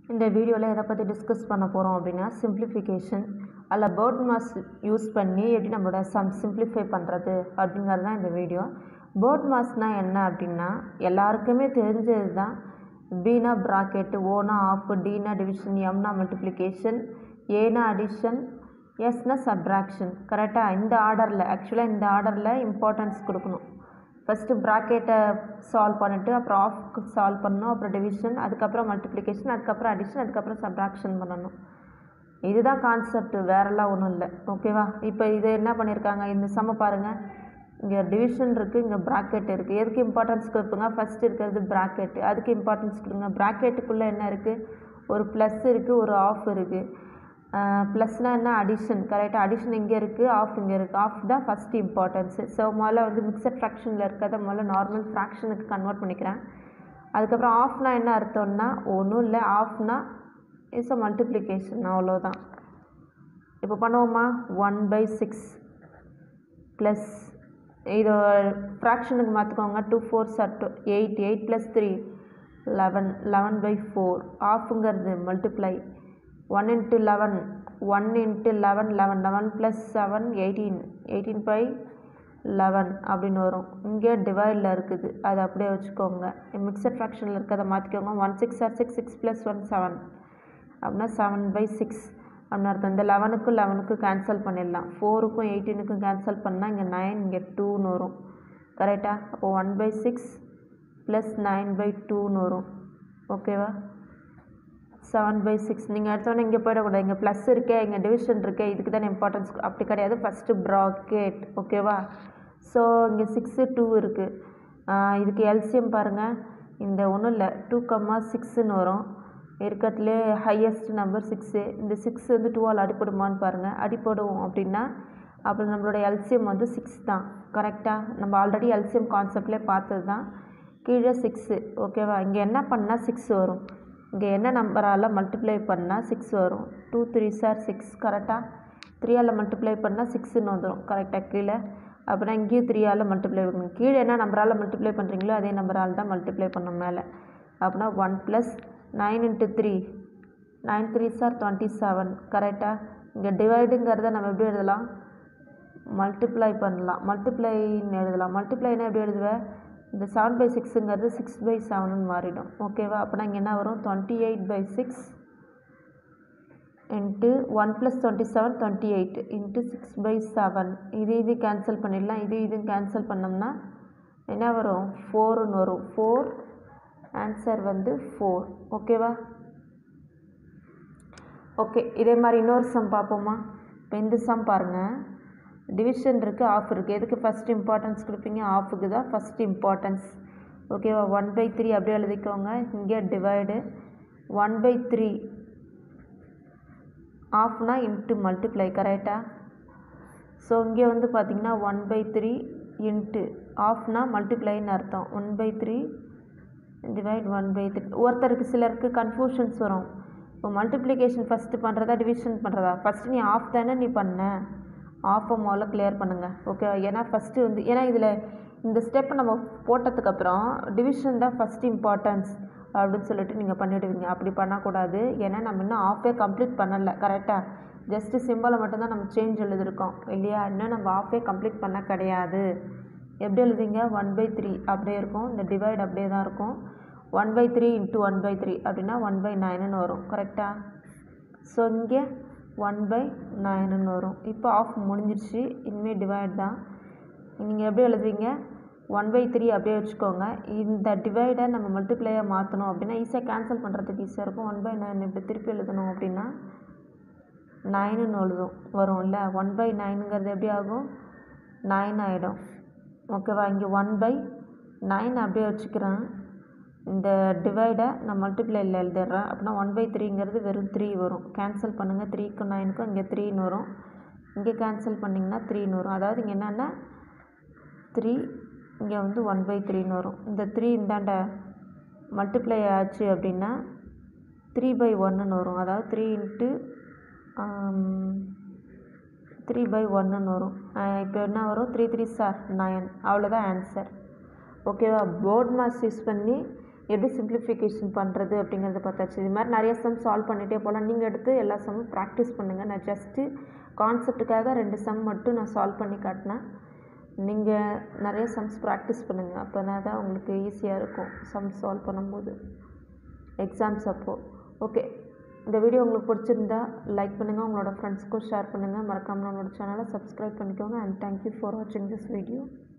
இந்த வீடியோவில் எதை பற்றி டிஸ்கஸ் பண்ண போகிறோம் அப்படின்னா சிம்பிளிஃபிகேஷன் அதில் பேர்ட் மாஸ் யூஸ் பண்ணி எப்படி நம்மளோட சம் சிம்பிளிஃபை பண்ணுறது அப்படிங்கிறது தான் இந்த வீடியோ பேர்ட் மாஸ்னால் என்ன அப்படின்னா எல்லாருக்குமே தெரிஞ்சது தான் பீனா ப்ராக்கெட்டு ஓனா ஆஃப் டீனா டிவிஷன் எம்னா மல்டிப்ளிகேஷன் ஏனா அடிஷன் எஸ்னா சப்ராக்ஷன் கரெக்டாக இந்த ஆர்டரில் ஆக்சுவலாக இந்த ஆர்டரில் இம்பார்ட்டன்ஸ் கொடுக்கணும் ஃபஸ்ட்டு ப்ராக்கெட்டை சால்வ் பண்ணிவிட்டு அப்புறம் ஆஃப்க்கு சால்வ் பண்ணணும் அப்புறம் டிவிஷன் அதுக்கப்புறம் மல்டிப்ளிகேஷன் அதுக்கப்புறம் அடிஷன் அதுக்கப்புறம் சப்ராக்ஷன் பண்ணணும் இதுதான் கான்செப்ட் வேறெல்லாம் ஒன்றும் இல்லை ஓகேவா இப்போ இது என்ன பண்ணியிருக்காங்க இந்த சம பாருங்கள் இங்கே டிவிஷன் இருக்குது இங்கே ப்ராக்கெட் இருக்குது எதுக்கு இம்பார்ட்டன்ஸ் கொடுப்பீங்க ஃபஸ்ட் இருக்கிறது ப்ராக்கெட் அதுக்கு இம்பார்ட்டன்ஸ் கொடுங்க ப்ராக்கெட்டுக்குள்ளே என்ன இருக்குது ஒரு ப்ளஸ் இருக்குது ஒரு ஆஃப் இருக்குது ப்ளஸ்னால் என்ன அடிஷன் கரெக்டாக அடிஷன் இங்கே இருக்குது ஆஃப் இங்கே இருக்குது ஆஃப் தான் ஃபஸ்ட் இம்பார்ட்டன்ஸு ஸோ முதல்ல வந்து மிக்சட் ஃப்ராக்ஷனில் இருக்கிறத முதல்ல நார்மல் ஃப்ராக்ஷனுக்கு கன்வெர்ட் பண்ணிக்கிறேன் அதுக்கப்புறம் ஆஃப்னா என்ன அர்த்தம்னா ஒன்றும் இல்லை ஆஃப்னா இட்ஸ் அ மல்டிப்ளிகேஷன் அவ்வளோதான் இப்போ பண்ணுவோமா ஒன் பை சிக்ஸ் ப்ளஸ் இது ஃப்ராக்ஷனுக்கு மாற்றிக்கோங்க டூ ஃபோர் சார் two eight eight plus three eleven eleven by four ஆஃபுங்கிறது multiply one into eleven one into eleven eleven eleven plus seven eighteen eighteen by eleven அப்படின்னு வரும் இங்கே டிவைடில் இருக்குது அதை அப்படியே வச்சுக்கோங்க மிக்சர் ஃப்ராக்ஷனில் இருக்கிறத மாற்றிக்கோங்க one six or six six plus one seven அப்படின்னா செவன் பை சிக்ஸ் அப்படின்னு அர்த்தம் இந்த லெவனுக்கும் லெவனுக்கும் கேன்சல் பண்ணிடலாம் ஃபோருக்கும் எயிட்டீனுக்கும் கேன்சல் பண்ணால் இங்கே நைன் இங்கே டூன்னு வரும் கரெக்டாக அப்போ one by six plus nine by டூன்னு வரும் ஓகேவா செவன் பை சிக்ஸ் நீங்கள் எடுத்தோன்னே இங்கே போயிடக்கூடாது இங்கே ப்ளஸ் இருக்கே இங்கே டிவிஷன் இருக்கே இதுக்கு தான் இம்பார்ட்டன்ஸ் அப்படி கிடையாது ஃபஸ்ட்டு ப்ராக்கெட் ஓகேவா ஸோ இங்கே சிக்ஸு டூ இருக்குது இதுக்கு எல்சிஎம் பாருங்கள் இந்த ஒன்றும் இல்லை டூ கம்மா சிக்ஸுன்னு வரும் இருக்கிறதுலே ஹையஸ்ட் நம்பர் சிக்ஸு இந்த சிக்ஸ் வந்து டூவால் அடிப்படுமான்னு பாருங்கள் அடிப்படும் அப்படின்னா அப்புறம் நம்மளோட எல்சிஎம் வந்து சிக்ஸ் தான் கரெக்டாக நம்ம ஆல்ரெடி எல்சிஎம் கான்செப்ட்லேயே பார்த்தது தான் கீழே சிக்ஸு ஓகேவா இங்கே என்ன பண்ணால் சிக்ஸ் வரும் இங்கே என்ன நம்பரால் மல்டிப்ளை பண்ணால் சிக்ஸ் வரும் டூ த்ரீ சார் சிக்ஸ் கரெக்டாக த்ரீயால் மல்டிப்ளை பண்ணால் சிக்ஸுன்னு வந்துடும் கரெக்டாக கீழே அப்படின்னா இங்கேயும் த்ரீயால் மல்டிப்ளை பண்ணணும் கீழே என்ன நம்பரால் மல்டிப்ளை பண்ணுறீங்களோ அதே நம்பரால் தான் மல்டிப்ளை பண்ணணும் மேலே அப்படின்னா one plus nine into three nine three சார் டுவெண்ட்டி செவன் கரெக்டாக இங்கே டிவைடுங்கிறத நம்ம எப்படி எழுதலாம் மல்டிப்ளை பண்ணலாம் மல்டிப்ளைன்னு எழுதலாம் மல்டிப்ளைனா எப்படி எழுதுவேன் இந்த செவன் பை சிக்ஸுங்கிறது சிக்ஸ் பை செவனுன்னு மாறிடும் ஓகேவா அப்போனா இங்கே என்ன வரும் twenty eight by six into one plus twenty seven twenty eight into six by seven இது இது கேன்சல் பண்ணிடலாம் இது இது கேன்சல் பண்ணோம்னா என்ன வரும் ஃபோருன்னு வரும் ஃபோர் ஆன்சர் வந்து ஃபோர் ஓகேவா ஓகே இதே மாதிரி இன்னொரு சம் பார்ப்போமா இப்போ இந்த சம் பாருங்கள் டிவிஷன் இருக்குது ஆஃப் இருக்குது எதுக்கு ஃபஸ்ட் இம்பார்ட்டன்ஸ் கொடுப்பீங்க ஆஃபுக்கு தான் ஃபஸ்ட் இம்பார்ட்டன்ஸ் ஓகேவா ஒன் பை த்ரீ அப்படியே எழுதிக்கோங்க இங்கே டிவைடு ஒன் பை த்ரீ ஆஃப்னா இன்ட்டு மல்டிப்ளை கரெக்டாக ஸோ இங்கே வந்து பார்த்திங்கன்னா ஒன் பை த்ரீ இன்ட்டு ஆஃப்னா மல்டிப்ளைன்னு அர்த்தம் one by three divide one by three ஒருத்தருக்கு சிலருக்கு கன்ஃபியூஷன்ஸ் வரும் இப்போ மல்டிப்ளிகேஷன் ஃபஸ்ட்டு பண்ணுறதா டிவிஷன் பண்ணுறதா ஃபஸ்ட்டு நீ ஆஃப் தானே நீ பண்ண ஆஃபை முதல்ல கிளியர் பண்ணுங்கள் ஓகே ஏன்னா ஃபஸ்ட்டு வந்து ஏன்னா இதில் இந்த ஸ்டெப் நம்ம போட்டதுக்கப்புறம் டிவிஷன் தான் ஃபஸ்ட் இம்பார்ட்டன்ஸ் அப்படின்னு சொல்லிட்டு நீங்கள் பண்ணிவிடுவீங்க அப்படி பண்ணக்கூடாது ஏன்னா நம்ம இன்னும் ஆஃபே கம்ப்ளீட் பண்ணலை கரெக்டாக ஜஸ்ட்டு சிம்பிளை மட்டும்தான் நம்ம சேஞ்ச் எழுதியிருக்கோம் இல்லையா இன்னும் நம்ம ஆஃபே கம்ப்ளீட் பண்ண கிடையாது எப்படி எழுதிங்க ஒன் பை த்ரீ அப்படியே இருக்கும் இந்த டிவைட் அப்படியே தான் இருக்கும் one by three into one by three அப்படின்னா ஒன் பை நைனுன்னு வரும் கரெக்டாக ஸோ இங்கே ஒன் பை நைனுன்னு வரும் இப்போ ஆஃப் முடிஞ்சிருச்சு இனிமேல் டிவைட் தான் நீங்கள் எப்படி எழுதுவீங்க ஒன் பை த்ரீ அப்படியே வச்சுக்கோங்க இந்த டிவைடை நம்ம மல்டிப்ளையாக மாற்றணும் அப்படின்னா ஈஸியாக கேன்சல் பண்ணுறதுக்கு ஈஸியாக இருக்கும் ஒன் பை நைன் இப்படி திருப்பி எழுதணும் அப்படின்னா நைனுன்னு எழுதும் வரும் இல்லை ஒன் பை நைனுங்கிறது எப்படி ஆகும் நைன் ஆகிடும் ஓகேவா இங்கே ஒன் பை நைன் அப்படியே வச்சுக்கிறேன் இந்த டிவைடை நான் மல்டிப்ளையில் எழுதிடுறேன் அப்படின்னா ஒன் பை த்ரீங்கிறது வெறும் த்ரீ வரும் கேன்சல் பண்ணுங்கள் த்ரீக்கும் நைனுக்கும் இங்கே த்ரீன்னு வரும் இங்கே கேன்சல் பண்ணிங்கன்னா த்ரீன்னு வரும் அதாவது இங்கே என்னென்னா த்ரீ இங்கே வந்து ஒன் பை த்ரீன்னு வரும் இந்த த்ரீ இந்தாண்ட மல்டிப்ளை ஆச்சு அப்படின்னா த்ரீ பை ஒன்றுன்னு வரும் அதாவது த்ரீ இன்ட்டு த்ரீ பை ஒன்றுன்னு வரும் இப்போ என்ன வரும் த்ரீ த்ரீ சார் நயன் அவ்வளோதான் ஆன்சர் ஓகேவா போர்ட் மாஸ் யூஸ் பண்ணி எப்படி சிம்பிளிஃபிகேஷன் பண்ணுறது அப்படிங்கிறத பார்த்தாச்சு இது மாதிரி நிறைய சம் சால்வ் பண்ணிகிட்டே போகலாம் நீங்கள் எடுத்து எல்லா சம்மும் ப்ராக்டிஸ் பண்ணுங்கள் நான் ஜஸ்ட்டு கான்செப்ட்டுக்காக ரெண்டு சம் மட்டும் நான் சால்வ் பண்ணி காட்டினேன் நீங்கள் நிறைய சம்ஸ் ப்ராக்டிஸ் பண்ணுங்கள் அப்போ தான் உங்களுக்கு ஈஸியாக இருக்கும் சம் சால்வ் பண்ணும்போது எக்ஸாம்ஸ் அப்போது ஓகே இந்த வீடியோ உங்களுக்கு பிடிச்சிருந்தா லைக் பண்ணுங்கள் உங்களோட ஃப்ரெண்ட்ஸ்க்கும் ஷேர் பண்ணுங்கள் மறக்காமல் நம்மளோட சேனலை சப்ஸ்கிரைப் பண்ணிக்கோங்க அண்ட் தேங்க்யூ ஃபார் வாட்சிங் திஸ் வீடியோ